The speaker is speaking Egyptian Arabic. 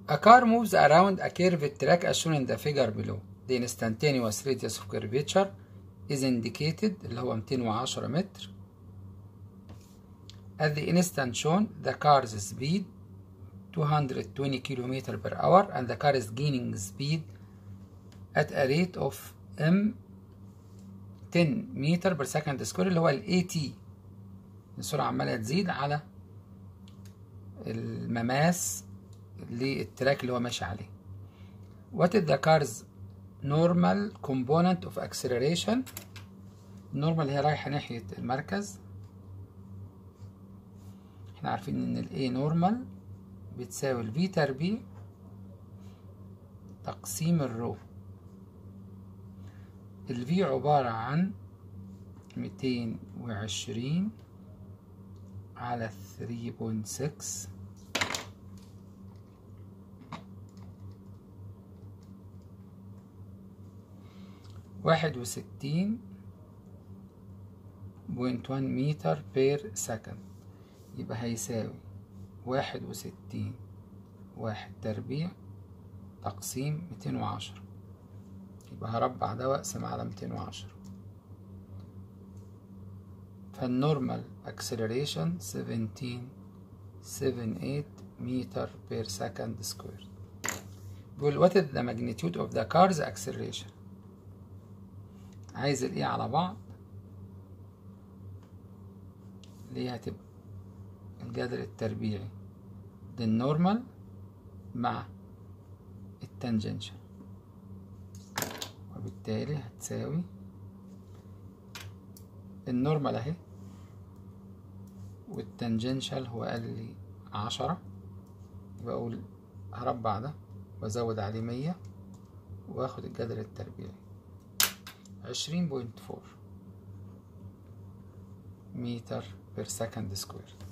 A car moves around a curved track as shown in the figure below. The instantaneous radius of curvature is indicated اللي هو 210 متر. At the instant shown, the car's speed 220 km per hour and the car is gaining speed at a rate of m 10 meter per second square اللي هو ال AT السرعة عمالة تزيد على المماس للتراك اللي هو ماشي عليه. What is the car's normal component of acceleration? normal هي رايحة ناحية المركز. احنا عارفين ان ال A normal بتساوي ال V تربيع تقسيم الرو. ال V عبارة عن ميتين وعشرين على 3.6 واحد وستين بوينت وان متر بير سكند يبقى هيساوي واحد وستين واحد تربيع تقسيم ميتين وعشرة يبقى هربع ده واقسم على ميتين وعشرة فالنورمال acceleration 1778 meter per second squared بيقول what is the magnitude of the car's acceleration عايز الايه على بعض اللي هي هتبقى الجذر التربيعي للنورمال مع التانجنشال وبالتالي هتساوي النورمال اهي والتانجنشال هو قال لي عشرة يبقى اقول هربع ده وازود عليه مية واخد الجذر التربيعي عشرين بوينت فور متر بير سكند سكوير